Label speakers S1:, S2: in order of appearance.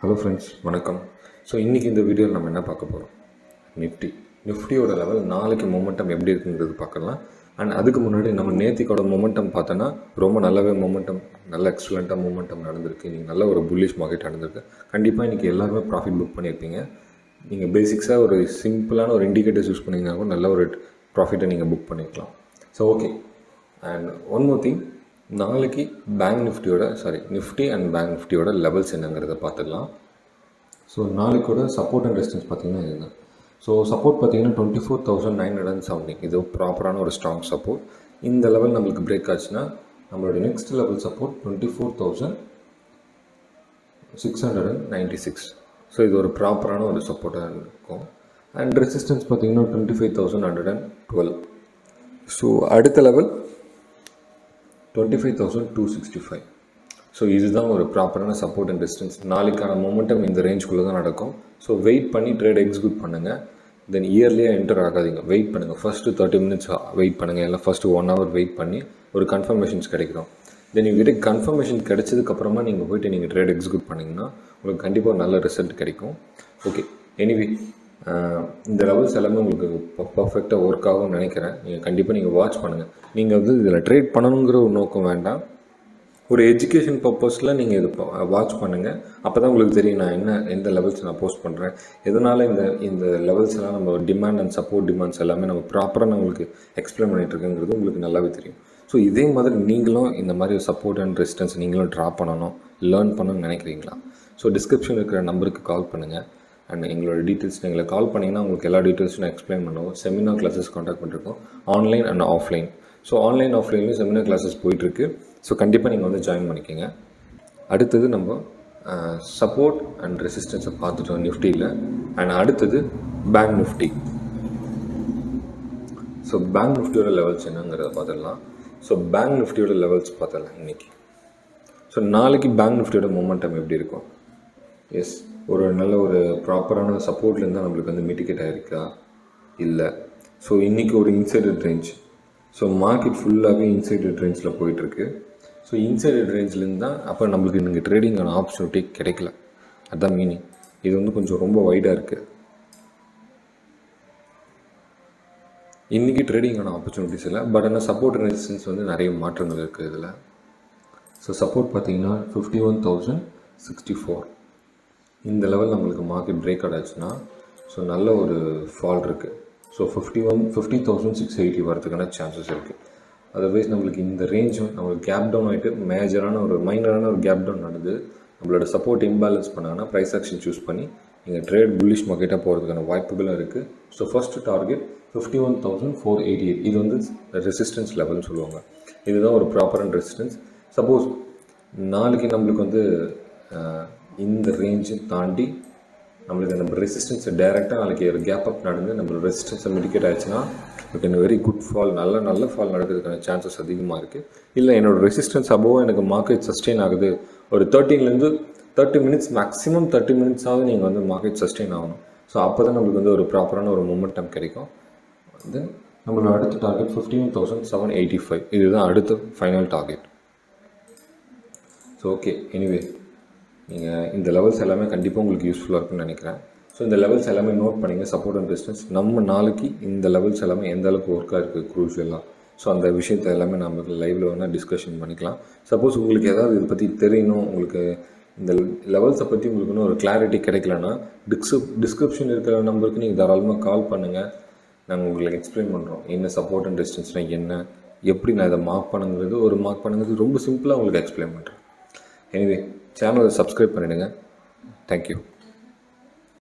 S1: hello friends வணக்கம் so இன்றைக்கி இந்த வீடியோவில் நம்ம என்ன பார்க்க போகிறோம் நிஃப்டி நிஃப்டியோட லெவல் நாளைக்கு மொமெண்டம் எப்படி இருக்குங்கிறது பார்க்கலாம் அண்ட் அதுக்கு முன்னாடி நம்ம நேத்திக்கோட மொமெண்டம் பார்த்தோன்னா ரொம்ப நல்லாவே மொமெண்டம் நல்ல எக்ஸலண்ட்டாக மொமெண்டம் நடந்திருக்கு நீங்கள் நல்ல ஒரு புல்லிஷ் மார்க்கெட் நடந்திருக்கு கண்டிப்பாக இன்றைக்கி எல்லாருமே ப்ராஃபிட் புக் பண்ணியிருப்பீங்க நீங்கள் பேசிக்ஸாக ஒரு சிம்பிளான ஒரு இண்டிகேட்டர்ஸ் யூஸ் பண்ணிங்கன்னா கூட நல்ல ஒரு ப்ராஃபிட்டை நீங்கள் புக் பண்ணிக்கலாம் so okay and one more thing நாளைக்கு பேங்க் நிஃப்டியோட சாரி நிஃப்டி அண்ட் பேங்க் நிஃப்டியோட லெவல்ஸ் என்னங்கிறத பார்த்துக்கலாம் ஸோ நாளைக்கோட சப்போர்ட் அண்ட் ரெசிஸ்டன்ஸ் பார்த்தீங்கன்னா இதுதான் ஸோ சப்போர்ட் பார்த்தீங்கன்னா twenty four thousand nine hundred seventy இது ப்ராப்பரான ஒரு ஸ்ட்ராங் சப்போர்ட் இந்த லெவல் நம்மளுக்கு பிரேக் ஆச்சுன்னா நம்மளோட next level support twenty four thousand six hundred and ninety six so இது ஒரு ப்ராப்பரான ஒரு சப்போர்ட்டாக இருக்கும் அண்ட் ரெசிஸ்டன்ஸ் பார்த்தீங்கன்னா twenty five thousand hundred and twelve so அடுத்த level twenty five thousand two sixty five so இதுதான் ஒரு ப்ராப்பரான சப்போர்ட் அண்ட் டிஸ்டன்ஸ் நாளைக்கான மொமெண்டம் இந்த ரேஞ்சுக்குள்ளே தான் நடக்கும் ஸோ வெயிட் பண்ணி ட்ரேட் எக்ஸிக்யூட் பண்ணுங்கள் தென் இயர்லியாக என்டர் ஆகாதீங்க வெயிட் பண்ணுங்கள் ஃபஸ்ட்டு தேர்ட்டி மினிட்ஸ் வெயிட் பண்ணுங்கள் இல்லை ஃபஸ்ட்டு ஒன் ஹவர் வெயிட் பண்ணி ஒரு கன்ஃபர்மேஷன்ஸ் கிடைக்கும் தென் உங்ககிட்ட கன்ஃபர்மேஷன் கிடைச்சதுக்கப்புறமா நீங்கள் போயிட்டு நீங்கள் ட்ரேட் எக்ஸிக்யூட் பண்ணிங்கன்னா உங்களுக்கு கண்டிப்பாக ஒரு நல்ல ரிசல்ட் கிடைக்கும் ஓகே எனிவே இந்த லெவல்ஸ் எல்லாமே உங்களுக்கு பர்ஃபெக்டாக ஒர்க் ஆகும்னு நினைக்கிறேன் நீங்கள் கண்டிப்பாக நீங்கள் வாட்ச் பண்ணுங்கள் நீங்கள் வந்து இதில் ட்ரேட் பண்ணணுங்கிற ஒரு நோக்கம் வேண்டாம் ஒரு எஜுகேஷன் பர்பஸில் நீங்கள் இது வாட்ச் பண்ணுங்கள் அப்போ தான் உங்களுக்கு தெரியும் நான் என்ன எந்த லெவல்ஸ் நான் போஸ்ட் பண்ணுறேன் எதனால் இந்த இந்த லெவல்ஸ் எல்லாம் நம்ம டிமாண்ட் அண்ட் சப்போர்ட் டிமாண்ட்ஸ் எல்லாமே நம்ம ப்ராப்பராக நான் உங்களுக்கு எக்ஸ்பிளைன் பண்ணிகிட்டு இருக்கேங்கிறது உங்களுக்கு நல்லாவே தெரியும் ஸோ இதே மாதிரி நீங்களும் இந்த மாதிரி சப்போர்ட் அண்ட் ரெசிஸ்டன்ஸ் நீங்களும் ட்ரா பண்ணணும் லேர்ன் பண்ணணும்னு நினைக்கிறீங்களா ஸோ டிஸ்கிரிப்ஷன் இருக்கிற நம்பருக்கு கால் பண்ணுங்கள் அண்ட் எங்களோட டீட்டெயில்ஸ் எங்களை கால் பண்ணிங்கன்னா உங்களுக்கு எல்லா டீட்டெயில்ஸும் நான் எக்ஸ்பிளைன் பண்ணுவோம் செமினார் கிளாஸஸ் காண்டாக்ட் பண்ணிருக்கோம் online and offline so online ஆஃப்லைன்லேயும் செமினார் கிளாஸஸ் போயிட்டுருக்கு ஸோ கண்டிப்பாக நீங்கள் வந்து ஜாயின் பண்ணிக்கோங்க அடுத்தது நம்ம சப்போர்ட் அண்ட் ரெசிஸ்டன்ஸை பார்த்துட்டோம் நிஃப்டியில் அண்ட் அடுத்தது பேங்க் நிஃப்டி ஸோ பேங்க் நிஃப்டியோட லெவல்ஸ் என்னங்கிறத பார்த்துடலாம் ஸோ பேங்க் நிஃப்டியோட லெவல்ஸ் பார்த்துடலாம் இன்றைக்கி ஸோ நாளைக்கு பேங்க் நிஃப்டியோட மொமெண்டம் எப்படி இருக்கும் எஸ் ஒரு நல்ல ஒரு ப்ராப்பரான சப்போர்ட்லேருந்து தான் நம்மளுக்கு வந்து மிட்டிகேட் ஆகிருக்கா இல்லை ஸோ இன்றைக்கி ஒரு இன்சைடட் ரேஞ்ச் ஸோ மார்க்கெட் ஃபுல்லாகவே இன்சைடட் ரேஞ்சில் போயிட்டுருக்கு ஸோ இன்சைடட் ரேஞ்சிலேருந்து தான் அப்போ நம்மளுக்கு இன்றைக்கி ட்ரேடிங்கான ஆப்பர்ச்சுனிட்டி கிடைக்கல அதுதான் மீனிங் இது வந்து கொஞ்சம் ரொம்ப வைடாக இருக்குது இன்றைக்கி ட்ரேடிங்கான ஆப்பர்ச்சுனிட்டிஸ் இல்லை பட் ஆனால் சப்போர்ட் ரெசிஸ்டன்ஸ் வந்து நிறைய மாற்றங்கள் இருக்குது இதில் ஸோ சப்போர்ட் பார்த்தீங்கன்னா fifty one thousand sixty four இந்த லெவல் நம்மளுக்கு மார்க்கெட் பிரேக் அவுட் ஆச்சுன்னா ஸோ நல்ல ஒரு ஃபால் இருக்குது so fifty one fifty thousand six eighty வரதுக்கான சான்சஸ் இருக்குது அதர்வைஸ் நம்மளுக்கு இந்த ரேஞ்சும் நம்மளுக்கு கேப் டவுன் ஆகிட்டு மேஜரான ஒரு மைனரான ஒரு கேப் டவுன் நடந்து நம்மளோட சப்போர்ட் இம்பேலன்ஸ் பண்ணாங்கன்னா ப்ரைஸ் ஆக்ஷன் சூஸ் பண்ணி நீங்கள் ட்ரேட் புல்லிஷ் மார்க்கெட்டாக போகிறதுக்கான வாய்ப்புகளும் இருக்குது so first target fifty one thousand four eighty eight இது வந்து ரெசிஸ்டன்ஸ் லெவல்னு சொல்லுவாங்க இதுதான் ஒரு ப்ராப்பரான ரெசிஸ்டன்ஸ் சப்போஸ் நாளைக்கு நம்மளுக்கு வந்து இந்த ரேஞ்சை தாண்டி நம்மளுக்கு நம்ம ரெசிஸ்டன்ஸை டைரெக்டாக நாளைக்கு ஒரு கேப் அப் நடந்து நம்ம ரெசிஸ்டன்ஸை மிடிகேட் ஆச்சுன்னா எனக்கு வெரி குட் ஃபால் நல்ல நல்ல ஃபால் நடக்கிறதுக்கான சான்சஸ் அதிகமாக இருக்குது இல்லை என்னோடய ரெசிஸ்டன்ஸ் அபோவ் எனக்கு மார்க்கெட் சஸ்டெயின் ஆகுது ஒரு தேர்ட்டின்லேருந்து தேர்ட்டி மினிட்ஸ் மேக்ஸிமம் தேர்ட்டி மினிட்ஸாவது நீங்கள் வந்து மார்க்கெட் சஸ்டெயின் ஆகணும் ஸோ அப்போ தான் நம்மளுக்கு வந்து ஒரு ப்ராப்பரான ஒரு மொமெண்டம் கிடைக்கும் தென் நம்மளோட அடுத்த target fifteen thousand seven eighty five இதுதான் அடுத்த final target so okay anyway நீங்கள் இந்த லெவல்ஸ் எல்லாமே கண்டிப்பாக உங்களுக்கு யூஸ்ஃபுல்லாக இருக்கும்னு நினைக்கிறேன் ஸோ இந்த லெவல்ஸ் எல்லாமே நோட் பண்ணிங்க சப்போர்ட் அண்ட் டிஸ்டன்ஸ் நம்ம நாளைக்கு இந்த லெவல்ஸ் எல்லாமே எந்த அளவுக்கு ஒர்க்காக இருக்குது க்ரூஷியலாக ஸோ அந்த விஷயத்தை எல்லாமே நம்ம லைவில் வேணால் டிஸ்கஷன் பண்ணிக்கலாம் சப்போஸ் உங்களுக்கு ஏதாவது இதை பற்றி தெரியணும் உங்களுக்கு இந்த லெவல்ஸை பற்றி உங்களுக்கு இன்னும் ஒரு கிளாரிட்டி கிடைக்கலன்னா டிஸ்கிரிப் டிஸ்கிரிப்ஷன் இருக்கிற நம்பருக்கு நீங்கள் தாராளமாக கால் பண்ணுங்கள் நாங்கள் உங்களுக்கு எக்ஸ்பிளைன் பண்ணுறோம் என்ன சப்போர்ட் அண்ட் டிஸ்டன்ஸ்னால் என்ன எப்படி நான் இதை மார்க் பண்ணுங்கிறது ஒரு மார்க் பண்ணுங்கிறது ரொம்ப சிம்பிளாக உங்களுக்கு எக்ஸ்பிளைன் பண்ணுறேன் எனிவே சேனலை சப்ஸ்கிரைப் பண்ணிவிடுங்க தேங்க்யூ